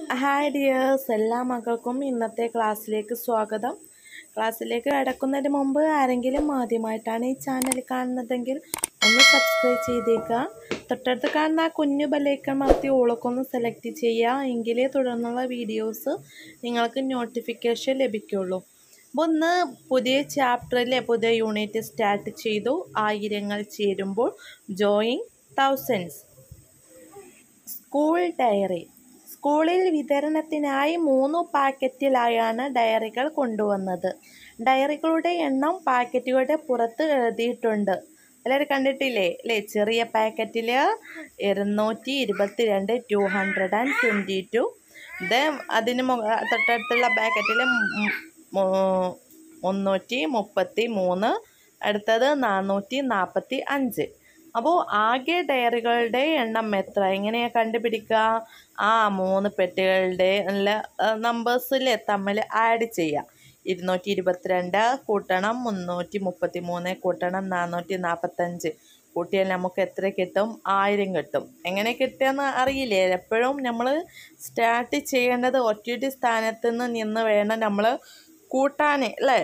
hi dears എല്ലാ മക്കൾക്കും ഇന്നത്തെ ക്ലാസ്സിലേക്ക് സ്വാഗതം ക്ലാസ്സിലേക്ക് കടക്കുന്നതിന് മുമ്പ് ആരെങ്കിലും ആദ്യമായിട്ടാണ് ഈ ചാനൽ കാണുന്നതെങ്കിൽ ഒന്ന് സബ്സ്ക്രൈബ് ചെയ്തേക്കുക തൊട്ടടുത്ത് കാണുന്ന ആ കുഞ്ഞു ബെല്ലൈക്കൺ മറത്തി ഓളൊക്കെ സെലക്ട് ചെയ്യുക എങ്കിലേ തുടർന്നുള്ള വീഡിയോസ് നിങ്ങൾക്ക് നോട്ടിഫിക്കേഷൻ ലഭിക്കുള്ളൂ അപ്പോൾ ഒന്ന് പുതിയ ചാപ്റ്ററിലെ പുതിയ യൂണിറ്റ് സ്റ്റാർട്ട് ചെയ്തു ആയിരങ്ങൾ ചേരുമ്പോൾ ജോയിങ് തൗസൻഡ്സ് സ്കൂൾ ഡയറി സ്കൂളിൽ വിതരണത്തിനായി മൂന്ന് പാക്കറ്റിലായാണ് ഡയറികൾ കൊണ്ടുവന്നത് ഡയറികളുടെ എണ്ണം പാക്കറ്റുകളുടെ പുറത്ത് എഴുതിയിട്ടുണ്ട് എല്ലാവരും കണ്ടിട്ടില്ലേ അല്ലേ ചെറിയ പാക്കറ്റിൽ ഇരുന്നൂറ്റി ഇരുപത്തി രണ്ട് two hundred and twenty two ഇത് അതിന് മുക തൊട്ടടുത്തുള്ള പാക്കറ്റിൽ മുന്നൂറ്റി മുപ്പത്തി മൂന്ന് അടുത്തത് നാനൂറ്റി നാൽപ്പത്തി അഞ്ച് അപ്പോൾ ആകെ ഡയറികളുടെ എണ്ണം എത്ര എങ്ങനെയാണ് കണ്ടുപിടിക്കുക ആ മൂന്ന് പെട്ടികളുടെ നല്ല നമ്പേഴ്സിൽ തമ്മിൽ ആഡ് ചെയ്യുക ഇരുന്നൂറ്റി ഇരുപത്തിരണ്ട് കൂട്ടണം മുന്നൂറ്റി മുപ്പത്തി മൂന്ന് കൂട്ടണം നാനൂറ്റി നാൽപ്പത്തഞ്ച് കൂട്ടിയാൽ നമുക്ക് എത്ര കിട്ടും ആയിരം കിട്ടും എങ്ങനെ കിട്ടുകയെന്ന് അറിയില്ലേ എപ്പോഴും നമ്മൾ സ്റ്റാർട്ട് ചെയ്യേണ്ടത് ഒറ്റയുടെ സ്ഥാനത്ത് നിന്ന് നിന്ന് വേണം നമ്മൾ കൂട്ടാൻ അല്ലേ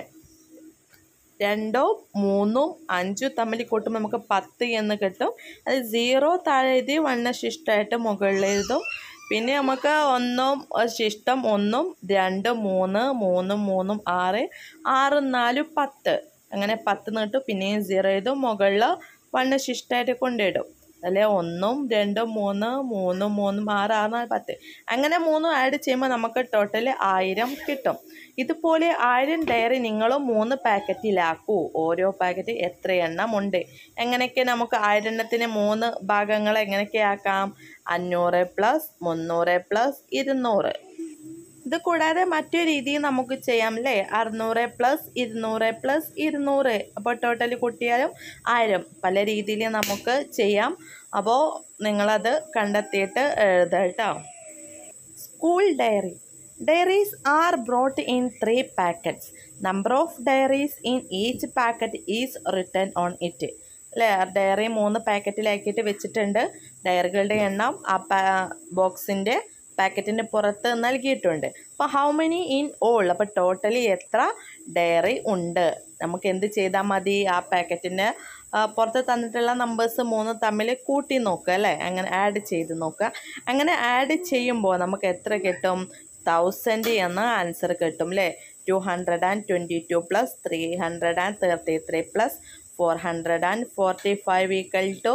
രണ്ടോ മൂന്നും അഞ്ചും തമ്മിൽ കൂട്ടുമ്പോൾ നമുക്ക് പത്ത് എന്ന് കിട്ടും അത് സീറോ താഴെ എഴുതി വണ്ണ ശിഷ്ടമായിട്ട് മുകളിൽ എഴുതും പിന്നെ നമുക്ക് ഒന്നും ശിഷ്ടം ഒന്നും രണ്ട് മൂന്ന് മൂന്നും മൂന്നും ആറ് ആറും നാലും പത്ത് അങ്ങനെ പത്ത് നീട്ടും പിന്നെയും സീറോ എഴുതും മുകളിൽ വണ്ണ ശിഷ്ടമായിട്ട് കൊണ്ടിടും അല്ലെ ഒന്നും രണ്ടും മൂന്ന് മൂന്നും മൂന്നും ആറ് ആറ് നാല് പത്ത് അങ്ങനെ മൂന്നും ആഡ് ചെയ്യുമ്പോൾ നമുക്ക് ടോട്ടൽ ആയിരം കിട്ടും ഇതുപോലെ ആയിരം ഡയറി നിങ്ങൾ മൂന്ന് പാക്കറ്റിലാക്കൂ ഓരോ പാക്കറ്റ് എത്ര എണ്ണം ഉണ്ട് എങ്ങനെയൊക്കെ നമുക്ക് ആയിരെണ്ണത്തിന് മൂന്ന് ഭാഗങ്ങൾ എങ്ങനെയൊക്കെ ആക്കാം അഞ്ഞൂറ് പ്ലസ് മുന്നൂറ് പ്ലസ് ഇരുന്നൂറ് ഇത് കൂടാതെ മറ്റൊരു രീതിയിൽ നമുക്ക് ചെയ്യാം അല്ലേ അറുന്നൂറ് പ്ലസ് ഇരുന്നൂറ് പ്ലസ് ഇരുന്നൂറ് അപ്പോൾ ടോട്ടൽ കൂട്ടിയാലും ആയിരം പല രീതിയിൽ നമുക്ക് ചെയ്യാം അപ്പോൾ നിങ്ങളത് കണ്ടെത്തിയിട്ട് എഴുതുക കേട്ടോ school diary diaries are brought in three packets number of diaries in each packet is written on it അല്ലേ ഡയറി മൂന്ന് പാക്കറ്റിലാക്കിയിട്ട് വെച്ചിട്ടുണ്ട് ഡയറികളുടെ എണ്ണം ആ പാ ബോക്സിൻ്റെ പാക്കറ്റിൻ്റെ പുറത്ത് നൽകിയിട്ടുണ്ട് അപ്പോൾ ഹൗ മെനി ഇൻ ഓൾ അപ്പോൾ ടോട്ടലി എത്ര ഡയറി ഉണ്ട് നമുക്ക് എന്ത് ചെയ്താൽ മതി ആ പാക്കറ്റിന് പുറത്ത് തന്നിട്ടുള്ള നമ്പേഴ്സ് മൂന്ന് തമ്മിൽ കൂട്ടി നോക്കുക അല്ലേ അങ്ങനെ ആഡ് ചെയ്ത് നോക്കുക അങ്ങനെ ആഡ് ചെയ്യുമ്പോൾ നമുക്ക് എത്ര കിട്ടും തൗസൻഡ് എന്ന ആൻസർ കിട്ടും അല്ലേ two hundred and twenty two plus three hundred and thirty three plus four hundred and forty five equal to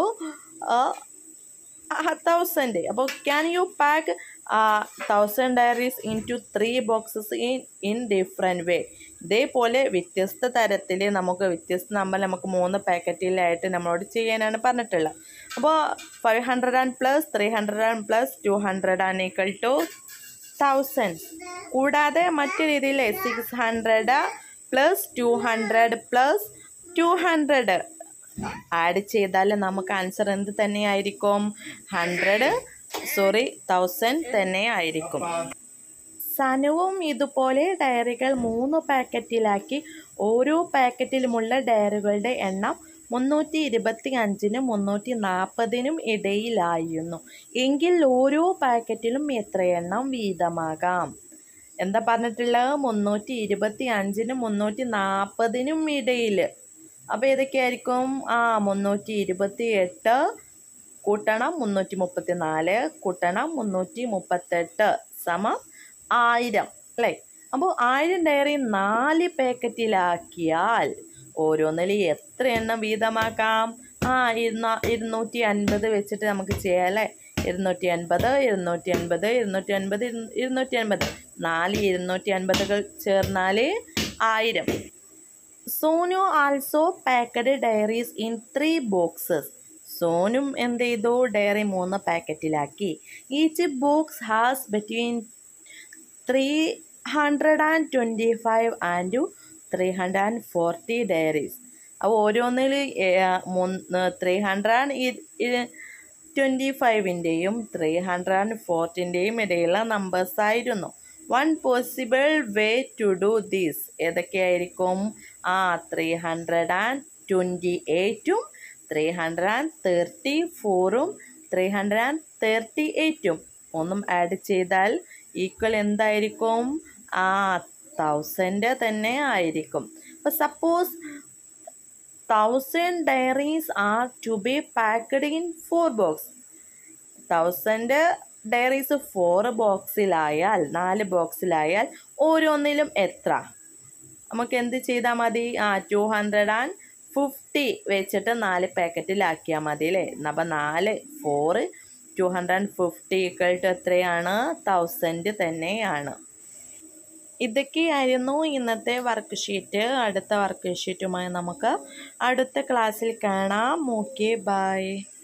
thousand അപ്പോൾ can you pack thousand diaries in two three boxes in in different way ഇതേപോലെ വ്യത്യസ്ത തരത്തിൽ നമുക്ക് വ്യത്യസ്ത number നമുക്ക് മൂന്ന് പാക്കറ്റിലായിട്ട് നമ്മളോട് ചെയ്യാനാണ് പറഞ്ഞിട്ടുള്ളത് അപ്പോൾ five hundred and plus three hundred and plus two hundred and equal to thousand കൂടാതെ മറ്റു രീതിയിൽ six hundred plus two hundred plus two hundred add ചെയ്താൽ നമുക്ക് ആൻസർ എന്ത് തന്നെയായിരിക്കും ഹൺഡ്രഡ് സോറി തൗസൻഡ് തന്നെ ആയിരിക്കും സനുവും ഇതുപോലെ ഡയറികൾ മൂന്ന് പാക്കറ്റിലാക്കി ഓരോ പാക്കറ്റിലുമുള്ള ഡയറികളുടെ എണ്ണം മുന്നൂറ്റി ഇരുപത്തി അഞ്ചിനും മുന്നൂറ്റി നാൽപ്പതിനും ഇടയിലായിരുന്നു എങ്കിൽ ഓരോ പാക്കറ്റിലും എത്ര എണ്ണം വീതമാകാം എന്താ പറഞ്ഞിട്ടുള്ളത് മുന്നൂറ്റി ഇരുപത്തി അഞ്ചിനും മുന്നൂറ്റി നാൽപ്പതിനും ഇടയിൽ അപ്പോൾ ഏതൊക്കെയായിരിക്കും ആ മുന്നൂറ്റി ഇരുപത്തി എട്ട് കൂട്ടണം മുന്നൂറ്റി മുപ്പത്തി നാല് കൂട്ടണം മുന്നൂറ്റി മുപ്പത്തെട്ട് സമം ആയിരം അല്ലേ അപ്പോൾ ആയിരം ഡയറി നാല് പാക്കറ്റിലാക്കിയാൽ ഓരോന്നിൽ എത്ര എണ്ണം വീതമാക്കാം ആ ഇരുന്ന ഇരുന്നൂറ്റി അൻപത് വെച്ചിട്ട് നമുക്ക് ചെയ്യാം അല്ലേ ഇരുന്നൂറ്റി അൻപത് ഇരുന്നൂറ്റി അൻപത് ഇരുന്നൂറ്റി അൻപത് ഇരുന്നൂറ്റി അൻപത് നാല് ഇരുന്നൂറ്റി അൻപതുകൾ ചേർന്നാൽ ആയിരം Sonu also packed diaries in three boxes സോനും എന്ത് ചെയ്തു ഡയറി മൂന്ന് പാക്കറ്റിലാക്കി each box has between three hundred and twenty five and three hundred and forty diaries അപ്പോൾ ഓരോന്നിൽ ത്രീ ഹൺഡ്രഡ് ആൻഡ് ട്വൻറ്റി ഫൈവിൻ്റെയും ത്രീ ഹൺഡ്രഡ് ആൻഡ് ഫോർട്ടിൻ്റെയും ഇടയിലുള്ള നമ്പേഴ്സ് ആയിരുന്നു one possible way to do these ഏതൊക്കെയായിരിക്കും ആ ത്രീ ഹൺഡ്രഡ് ആൻഡ് ട്വൻറ്റി എയ്റ്റും three hundred and thirty ഫോറും ത്രീ ഹൺഡ്രഡ് ആൻഡ് തേർട്ടി എയ്റ്റും ഒന്നും ആഡ് ചെയ്താൽ ഈക്വൽ എന്തായിരിക്കും ആ തൗസൻഡ് തന്നെ ആയിരിക്കും അപ്പോൾ suppose thousand diaries are to be packed in four box thousand diaries four ബോക്സിലായാൽ നാല് ബോക്സിലായാൽ ഓരോന്നിലും എത്ര നമുക്ക് എന്ത് ചെയ്താൽ മതി ആ ടു ഹൺഡ്രഡ് ആൻഡ് ഫിഫ്റ്റി വെച്ചിട്ട് നാല് പാക്കറ്റിലാക്കിയാൽ മതി അല്ലേ അപ്പം നാല് four two hundred and fifty equal to എത്രയാണ് തൗസൻഡ് തന്നെയാണ് ഇതൊക്കെയായിരുന്നു ഇന്നത്തെ വർക്ക് ഷീറ്റ് അടുത്ത വർക്ക് ഷീറ്റുമായി നമുക്ക് അടുത്ത ക്ലാസ്സിൽ കാണാം ഓക്കെ ബൈ